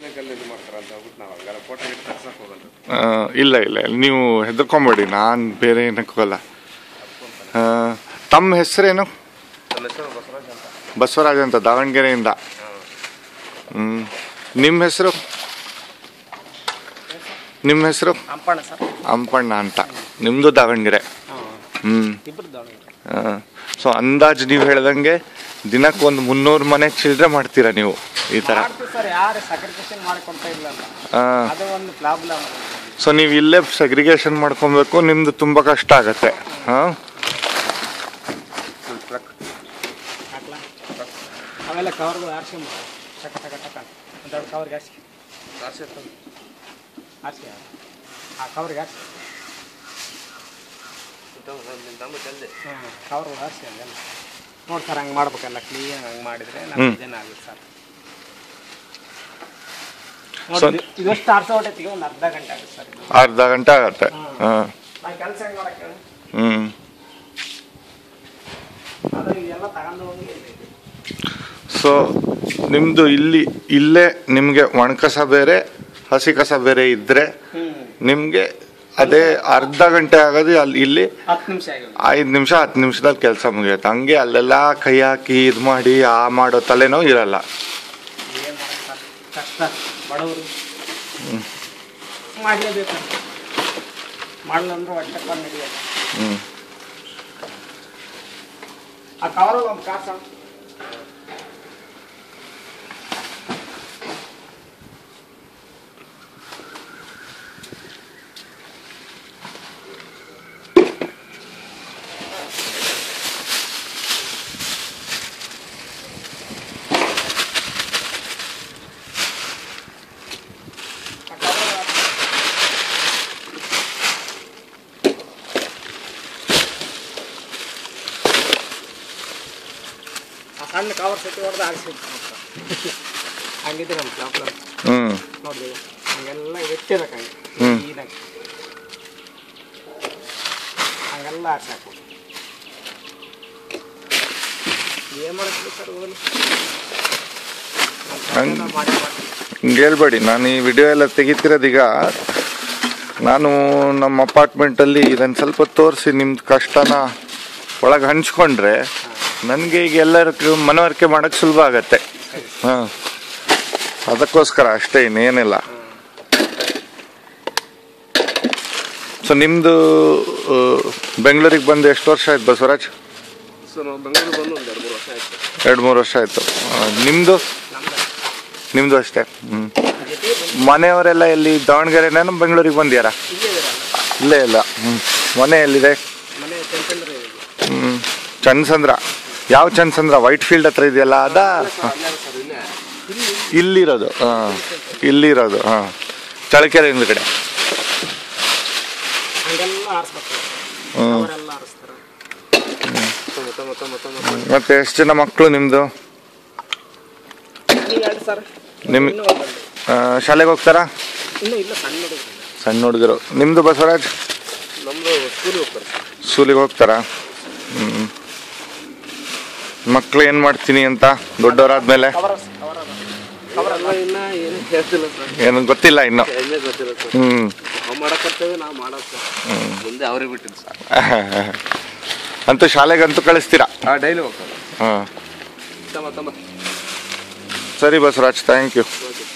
ಇದು ಮಾಡ್ತಾರೆ ಅಂತ ಹೋಗ್ಬಿಟ್ಟು ನಾವು ಹಂಗಾರೆ ಫೋಟೋ ಗಿಟ್ಟು ತರ್ಸಕ್ ಹೋಗಲ್ಲ ಆ, ಇಲ್ಲ ಇಲ್ಲ ನೀವು ಹೆದರ್ಕೊಂಬೇಡಿ ನಾನು ಬೇರೆ ಏನಕ್ಕೆ ಹೋಗಲ್ಲ ಆ, ತಮ್ಮ ಹೆಸರೇನು ನನ್ನ ಹೆಸರು ಬಸವರಾಜ್ ಅಂತ ಬಸವರಾಜ್ ಅಂತ ದಾವಣಗೆರೆಯಿಂದ ಹ್ಞೂ ನಿಮ್ಮ ಹೆಸರು ನಿಮ್ಮ ಹೆಸರು ಅಂಪಣ್ಣ ಸರ್ ಅಂಪಣ್ಣ ಅಂತ ನಿಮ್ಮದು ದಾವಣಗೆರೆ ಹ್ಞೂ ಇಬ್ಬರು ದಾವಣಗೆರೆ ಸೊ ಅಂದಾಜು ನೀವು ಹೇಳ್ದಂಗೆ ದಿನಕ್ಕೆ ಒಂದು ಮುನ್ನೂರು ಮನೆ ಚಿಲ್ಲರೆ ಮಾಡ್ತೀರಾ ನೀವು ಈ ಥರ ಮಾಡ್ತೀವಿ ಸರ್ ಯಾರು ಸಕ್ರಿಫಿಕೇಶನ್ ಮಾಡಿಕೊಂತ ಇಲ್ಲ ಹಾಂ ಅದು ಒಂದು ಪ್ರಾಬ್ಲಮ್ ಸೊ ನೀವು ಇಲ್ಲೇ ಸೆಗ್ರಿಗೇಷನ್ ಮಾಡ್ಕೊಬೇಕು ನಿಮ್ದು ತುಂಬ ಕಷ್ಟ ಆಗತ್ತೆ ಹಾಂ ಟ್ರಕ್ ಹಾಕ್ಲಾ ಅವೆಲ್ಲ ಕವರ್ಗಳು ಆರಿಸಿ ಟಕ ಟಕ ಟಕ ಒಂದು ದೊಡ್ಡ ಕವರ್ಗೆ ಹಾರಿಸಿ ಕಾಸು ಇರ್ತದೆ ಹಾರಿಸಿ ಆ ಕವರ್ಗೆ ಹಾರಿಸಿ ನಮ್ಮ ಜಲ್ದಿ ಹ್ಞೂ ಕವರ್ಗಳು ಹಾರಿಸಿ ಹಂಗೆಲ್ಲ ನೋಡಿ ಸರ್ ಹಂಗೆ ಮಾಡ್ಬೇಕಲ್ಲ ಕ್ಲೀನ್ ಹಂಗೆ ಮಾಡಿದರೆ ನಮ್ಗೆ ಇದೇನು ಆಗುತ್ತೆ ಸರ್ ಸೊ- ನೋಡಿ ಇದಷ್ಟು ಆರ್ಸೋ ಹೊಟ್ಟೆಗೆ ಒಂದು ಅರ್ಧ ಗಂಟೆ ಆಗುತ್ತೆ ಸರ್ ಇದು ಅರ್ಧ ಗಂಟೆ ಆಗತ್ತೆ ಹಾಂ ನಾ ಕೆಲಸ ಹೆಂಗೆ ಮಾಡಕ್ಕೆ ಹೇಳಿ? ಹ್ಞೂ ಅದು ಇದೆಲ್ಲ ತಗೊಂಡು ಹೋಗಿ ಸೊ ನಿಮ್ಮದು ಇಲ್ಲಿ ಇಲ್ಲೇ ನಿಮಗೆ ಒಣಕಸ ಬೇರೆ ಹಸಿ ಕಸ ಬೇರೆ ಇದ್ದರೆ ಹ್ಞೂ ನಿಮಗೆ ಅದೇ ಅರ್ಧ ಗಂಟೆ ಆಗೋದು ಅಲ್ಲಿ ಇಲ್ಲಿ ಹತ್ತು ನಿಮಿಷ ಆಗಿದೆ ಐದು ನಿಮಿಷ ಹತ್ತು ನಿಮಿಷದಲ್ಲಿ ಕೆಲಸ ಮುಗಿಯುತ್ತೆ ಹಂಗೆ ಅಲ್ಲೆಲ್ಲ ಕೈ ಹಾಕಿ ಇದು ಮಾಡಿ ಆ ಮಾಡೋ ತಲೆನೋವು ಇರಲ್ಲ ಏನು ಮಾಡಕ್ಕೆ ಸರ್ ಕಷ್ಟ ಬಡವರು ಮಾಡಲೇಬೇಕು ಮಾಡಲ್ಲ ಅಂದ್ರೆ ಹೊಟ್ಟೆ ಪಾಲ್ ನಡೆಯಲ್ಲ ಹ್ಞೂ ಆ ಕವರಲ್ಲಿ ಒಂದು ಕಾಸು ಆ ಕವರಲ್ಲಿ ಹಾಕು. ಆ ಸಣ್ಣ ಕವರ್ ಸತಿ ಹೊಡೆದು ಹಾರಿಸಿ ಹಂಗಿದ್ರೆ ನಮ್ಮ ಪ್ರಾಬ್ಲಮ್ ಹ್ಞೂ ನೋಡ್ರಿ ಹಂಗೆಲ್ಲ ಎತ್ತಿರಕ್ಕೆ ಹಂಗೆ ಹ್ಮ್. ಕ್ಲೀನಾಗಿ ಹಂಗೆಲ್ಲ ಹಾಕ್ಸಾಕು ಏನು ಮಾಡ್ತೀವಿ ಸರ್ ಹೋಗಲು ಹಂಗ್- ಮಾಡಿ ಮಾಡ್ತೀವಿ ಹಿಂಗೆ ಹೇಳ್ಬೇಡಿ ನಾನು ಈ ವಿಡಿಯೋ ಎಲ್ಲ ತೆಗಿತಿರೋದೀಗ ನಾನು ನಮ್ಮ ಅಪಾರ್ಟ್ಮೆಂಟಲ್ಲಿ ಇದನ್ನು ಸ್ವಲ್ಪ ತೋರಿಸಿ ನಿಮ್ದು ಕಷ್ಟನ ಒಳಗೆ ಹಂಚ್ಕೊಂಡ್ರೆ ನನಗೆ ಈಗ ಎಲ್ಲರಿಗೂ ಮನವರಿಕೆ ಮಾಡೋಕ್ಕೆ ಸುಲಭ ಆಗತ್ತೆ ಹಾಂ ಅದಕ್ಕೋಸ್ಕರ ಅಷ್ಟೇ ಇನ್ನೇನಿಲ್ಲ ಸೊ ನಿಮ್ಮದು ಬೆಂಗಳೂರಿಗೆ ಬಂದು ಎಷ್ಟು ವರ್ಷ ಆಯ್ತು ಬಸವರಾಜ್ ಸೊ ನಾವು ಬೆಂಗಳೂರು ಬಂದು ಒಂದು ಎರಡು ಮೂರು ವರ್ಷ ಆಯ್ತು ಎರಡು ಮೂರು ವರ್ಷ ಆಯಿತು ನಿಮ್ಮದು ನಮ್ದು ನಿಮ್ಮದು ಅಷ್ಟೇ ಹ್ಞೂ ಜೊತೆಗೆ ಬಂದು ಮನೆಯವರೆಲ್ಲ ಎಲ್ಲಿ ದಾವಣಗೆರೆನ ಬೆಂಗಳೂರಿಗೆ ಬಂದ್ಯಾರ ಇಲ್ಲೇ ಇರಲ್ಲ ಇಲ್ಲೇ ಇಲ್ಲ ಹ್ಞೂ ಮನೆ ಎಲ್ಲಿದೆ ಮನೆ ಚಂಚಂದ್ರ ಹ್ಞೂ ಚನ್ಸಂದ್ರ ಯಾವ ಚನ್ಸಂದ್ರ ವೈಟ್ ಫೀಲ್ಡ್ ಹತ್ರ ಇದೆಯಲ್ಲ ಅದ ಸರ್ ಇಲ್ಲೇ ಇಲ್ಲಿರೋದು ಹಾಂ ಇಲ್ಲಿರೋದು ಹಾಂ ಚಳಕೆರೆ ಹಿಂದ್ಗಡೆ ಹಂಗೆಲ್ಲ ಆರಿಸ್ಬೇಕು ಹ್ಞೂ ಅವರೆಲ್ಲ ಆರಿಸ್ತಾರೆ ಮೊತ್ತ ಮೊತ್ತ ಮೊತ್ತ ಮೊತ್ತ ಮತ್ತೆ ಎಷ್ಟು ಜನ ಮಕ್ಕಳು ನಿಮ್ಮದು ನೀವು ಎರಡು ಸರ್ ನಿಮ್ ಇನ್ನೂ ಒಂದಂడి. ಶಾಲೆಗೆ ಹೋಗ್ತಾರಾ ಇನ್ನೂ ಇಲ್ಲ ಸಣ್ಣ ಹುಡುಗ ಸಣ್ಣ ಹುಡುಗರು ನಿಮ್ಮದು ಬಸವರಾಜ್ ನಮ್ಮದು ಸ್ಕೂಲಿಗೆ ಹೋಗ್ತಾರೆ ಸರ್ ಸ್ಕೂಲಿಗೆ ಹೋಗ್ತಾರಾ ಹ್ಞೂ ಮಕ್ಕಳು ಏನು ಮಾಡ್ತೀನಿ ಅಂತ ದೊಡ್ಡವರಾದ್ಮೇಲೆ ಕವರ್ ಕವರ್ ಕವರ್ ಎಲ್ಲ ಇನ್ನ ಏನು ಹೇಳ್ತಿಲ್ಲ ಸರ್ ಏನು ಗೊತ್ತಿಲ್ಲ ಇನ್ನು ಎಲ್ಲೇ ಗೊತ್ತಿಲ್ಲ ಸರ್ ಹ್ಞೂ ನಾವು ಮಾಡಕ್ಕರ್ತೇವೆ ನಾವು ಮಾಡೋದು ಸರ್ ಮುಂದೆ ಅವ್ರಿಗೆ ಬಿಟ್ಟಿದ್ದು ಸರ್ ಅಂತೂ ಶಾಲೆಗಂತೂ ಕಳಿಸ್ತೀರಾ ಹಾಂ ಡೈಲಿ ಹೋಗ್ತಾರೆ ಹಾಂ ತಮ್ಮ ತಮ್ಮ ಸರಿ ಬಸವರಾಜ್ ಥ್ಯಾಂಕ್ ಯು ಓಕೆ